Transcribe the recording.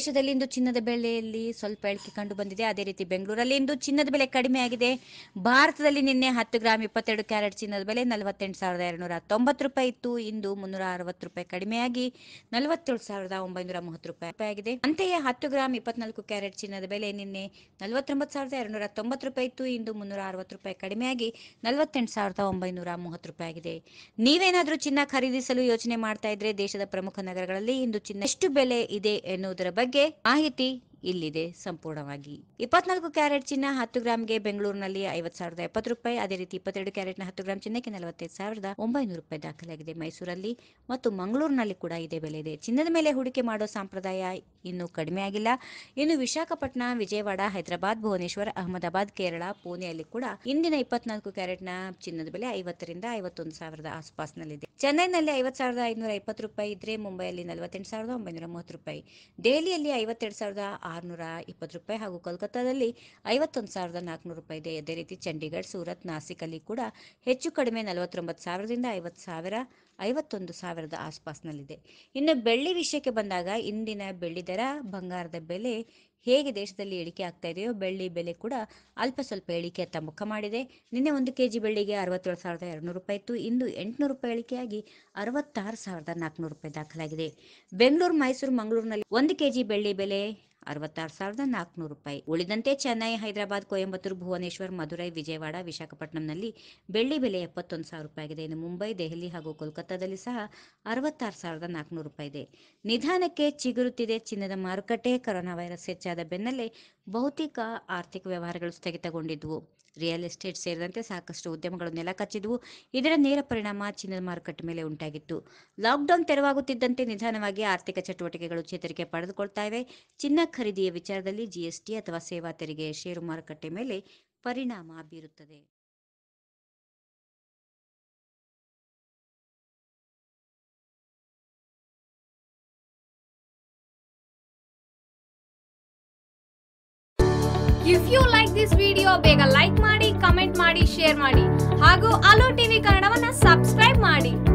ದೇಶದಲ್ಲಿ ಇಂದು ಚಿನ್ನದ ಬೆಲೆಯಲ್ಲಿ ಸ್ವಲ್ಪ ಇಳಿಕೆ ಕಂಡು ಬಂದಿದೆ ಅದೇ ರೀತಿ ಬೆಂಗಳೂರಲ್ಲಿ ಇಂದು ಚಿನ್ನದ ಬೆಲೆ ಕಡಿಮೆ ಆಗಿದೆ ಭಾರತದಲ್ಲಿ ನಿನ್ನೆ ಹತ್ತು ಗ್ರಾಮ್ ಇಪ್ಪತ್ತೆರಡು ಕ್ಯಾರೆಟ್ ಚಿನ್ನದ ಬೆಲೆ ನಲವತ್ತೆಂಟು ಸಾವಿರದ ಎರಡುನೂರ ತೊಂಬತ್ತು ರೂಪಾಯಿ ಇತ್ತು ಇಂದು ಮುನ್ನೂರ ಅರವತ್ತು ರೂಪಾಯಿ ಕಡಿಮೆಯಾಗಿ ನಲವತ್ತೇಳು ಸಾವಿರದ ಒಂಬೈನೂರ ಮೂವತ್ತು ರೂಪಾಯಿ ಆಗಿದೆ ಅಂತೆಯೇ ಹತ್ತು ಗ್ರಾಮ್ ಇಪ್ಪತ್ನಾಲ್ಕು ಕ್ಯಾರೆಟ್ ಚಿನ್ನದ ಬೆಲೆ ನಿನ್ನೆ ನಲವತ್ತೊಂಬತ್ತು ಸಾವಿರದ ಎರಡುನೂರ ತೊಂಬತ್ತು ರೂಪಾಯಿ ಇತ್ತು ಇಂದು ಮುನ್ನೂರ ಅರವತ್ತು ರೂಪಾಯಿ ಕಡಿಮೆಯಾಗಿ ನಲವತ್ತೆಂಟು ಸಾವಿರದ ಒಂಬೈನೂರ ಮೂವತ್ತು ರೂಪಾಯಿ ಆಗಿದೆ ನೀವೇನಾದರೂ ಚಿನ್ನ ಖರೀದಿಸಲು ಯೋಚನೆ ಮಾಡ್ತಾ ಇದ್ರೆ ದೇಶದ ಪ್ರಮುಖ ನಗರಗಳಲ್ಲಿ ಇಂದು ಚಿನ್ನ ಎಷ್ಟು ಬೆಲೆ ಇದೆ ಎನ್ನುವುದರ ಬಗ್ಗೆ ಮಾಹಿತಿ ಇಲ್ಲಿದೆ ಸಂಪೂರ್ಣವಾಗಿ ಇಪ್ಪತ್ನಾಲ್ಕು ಕ್ಯಾರೆಟ್ ಚಿನ್ನ ಹತ್ತು ಗ್ರಾಮ್ಗೆ ಬೆಂಗಳೂರಿನಲ್ಲಿ ಐವತ್ತು ಸಾವಿರದ ಎಪ್ಪತ್ತು ರೂಪಾಯಿ ಅದೇ ರೀತಿ ಇಪ್ಪತ್ತೆರಡು ಕ್ಯಾರೆಟ್ನ ಹತ್ತು ಗ್ರಾಮ್ ಚಿನ್ನಕ್ಕೆ ನಲವತ್ತೈದು ಸಾವಿರದ ಒಂಬೈನೂರು ರೂಪಾಯಿ ದಾಖಲಾಗಿದೆ ಮೈಸೂರಲ್ಲಿ ಮತ್ತು ಮಂಗಳೂರಿನಲ್ಲಿ ಕೂಡ ಇದೇ ಬೆಲೆ ಇದೆ ಚಿನ್ನದ ಮೇಲೆ ಹೂಡಿಕೆ ಮಾಡೋ ಸಂಪ್ರದಾಯ ಇನ್ನೂ ಕಡಿಮೆ ಆಗಿಲ್ಲ ಇನ್ನು ವಿಶಾಖಪಟ್ಟಣ ವಿಜಯವಾಡ ಹೈದರಾಬಾದ್ ಭುವನೇಶ್ವರ್ ಅಹಮದಾಬಾದ್ ಕೇರಳ ಪುಣೆಯಲ್ಲಿ ಕೂಡ ಇಂದಿನ ಇಪ್ಪತ್ನಾಲ್ಕು ಕ್ಯಾರೆಟ್ನ ಚಿನ್ನದ ಬೆಲೆ ಐವತ್ತರಿಂದ ಐವತ್ತೊಂದು ಸಾವಿರದ ಆಸುಪಾಸಿನಲ್ಲಿದೆ ಚೆನ್ನೈನಲ್ಲಿ ಐವತ್ತು ಸಾವಿರದ ಐನೂರ ಇಪ್ಪತ್ತು ರೂಪಾಯಿ ಇದ್ರೆ ಮುಂಬೈಯಲ್ಲಿ ನಲವತ್ತೆಂಟು ಸಾವಿರದ ಒಂಬೈನೂರ ಮೂವತ್ತು ರೂಪಾಯಿ ದೆಹಲಿಯಲ್ಲಿ ಐವತ್ತೆರಡು ಸಾವಿರದ ಆರುನೂರ ಇಪ್ಪತ್ತು ರೂಪಾಯಿ ಹಾಗೂ ಕೋಲ್ಕತ್ತಾದಲ್ಲಿ ಐವತ್ತೊಂದು ಸಾವಿರದ ನಾಲ್ಕುನೂರು ರೂಪಾಯಿ ಇದೆ ಅದೇ ರೀತಿ ಚಂಡೀಗಢ ಸೂರತ್ ನಾಸಿಕಲ್ಲಿ ಕೂಡ ಹೆಚ್ಚು ಕಡಿಮೆ ನಲವತ್ತೊಂಬತ್ತು ಸಾವಿರದಿಂದ ಐವತ್ತು ಸಾವಿರ ಐವತ್ತೊಂದು ಸಾವಿರದ ಆಸುಪಾಸಿನಲ್ಲಿದೆ ಇನ್ನು ಬೆಳ್ಳಿ ವಿಷಯಕ್ಕೆ ಬಂದಾಗ ಇಂದಿನ ಬೆಳ್ಳಿ ದರ ಬಂಗಾರದ ಬೆಲೆ ಹೇಗೆ ದೇಶದಲ್ಲಿ ಇಳಿಕೆ ಆಗ್ತಾ ಇದೆಯೋ ಬೆಳ್ಳಿ ಬೆಲೆ ಕೂಡ ಅಲ್ಪ ಸ್ವಲ್ಪ ಇಳಿಕೆಯತ್ತ ಮುಖ ಮಾಡಿದೆ ನಿನ್ನೆ ಒಂದು ಕೆಜಿ ಬೆಳ್ಳಿಗೆ ಅರವತ್ತೇಳು ಸಾವಿರದ ಎರಡುನೂರು ರೂಪಾಯಿ ಇತ್ತು ಇಂದು ಎಂಟುನೂರು ರೂಪಾಯಿ ಇಳಿಕೆಯಾಗಿ ಅರವತ್ತಾರು ಸಾವಿರದ ನಾಲ್ಕುನೂರು ರೂಪಾಯಿ ದಾಖಲಾಗಿದೆ ಬೆಂಗಳೂರು ಮೈಸೂರು ಮಂಗಳೂರಿನಲ್ಲಿ ಒಂದು ಕೆಜಿ ಬೆಳ್ಳಿ ಬೆಲೆ ಅರವತ್ತಾರು ಸಾವಿರದ ನಾಲ್ಕುನೂರು ರೂಪಾಯಿ ಉಳಿದಂತೆ ಚೆನ್ನೈ ಹೈದರಾಬಾದ್ ಕೊಯಂಬತ್ತೂರು ಭುವನೇಶ್ವರ್ ಮಧುರೈ ವಿಜಯವಾಡ ವಿಶಾಖಪಟ್ಟಣಂನಲ್ಲಿ ಬೆಳ್ಳಿ ಬೆಲೆ ಎಪ್ಪತ್ತೊಂದು ಸಾವಿರ ರೂಪಾಯಿ ಆಗಿದೆ ಇನ್ನು ಮುಂಬೈ ದೆಹಲಿ ಹಾಗೂ ಕೋಲ್ಕತ್ತಾದಲ್ಲಿ ಸಹ ಅರವತ್ತಾರು ಸಾವಿರದ ನಾಲ್ಕುನೂರು ರೂಪಾಯಿ ಇದೆ ನಿಧಾನಕ್ಕೆ ಚಿಗುರುತ್ತಿದೆ ಚಿನ್ನದ ಮಾರುಕಟ್ಟೆ ಕೊರೋನಾ ವೈರಸ್ ಹೆಚ್ಚಾದ ಬೆನ್ನಲ್ಲೇ ಬಹುತೇಕ ಆರ್ಥಿಕ ವ್ಯವಹಾರಗಳು ಸ್ಥಗಿತಗೊಂಡಿದ್ವು ರಿಯಲ್ ಎಸ್ಟೇಟ್ ಸೇರಿದಂತೆ ಸಾಕಷ್ಟು ಉದ್ಯಮಗಳು ನೆಲಕಚ್ಚಿದ್ವು ಇದರ ನೇರ ಪರಿಣಾಮ ಚಿನ್ನದ ಮಾರುಕಟ್ಟೆ ಮೇಲೆ ಉಂಟಾಗಿತ್ತು ಲಾಕ್ಡೌನ್ ತೆರವಾಗುತ್ತಿದ್ದಂತೆ ನಿಧಾನವಾಗಿ ಆರ್ಥಿಕ ಚಟುವಟಿಕೆಗಳು ಚೇತರಿಕೆ ಪಡೆದುಕೊಳ್ತಾ ಇವೆ ಚಿನ್ನ ಖರೀದಿಯ ವಿಚಾರದಲ್ಲಿ ಜಿಎಸ್ಟಿ ಅಥವಾ ಸೇವಾ ತೆರಿಗೆ ಷೇರು ಮಾರುಕಟ್ಟೆ ಮೇಲೆ ಪರಿಣಾಮ ಬೀರುತ್ತದೆ if you like this video ಬೇಗ ಲೈಕ್ ಮಾಡಿ ಕಮೆಂಟ್ ಮಾಡಿ ಶೇರ್ ಮಾಡಿ ಹಾಗೂ ಅಲೋ ಟಿವಿ ಕನ್ನಡವನ್ನ ಸಬ್ಸ್ಕ್ರೈಬ್ ಮಾಡಿ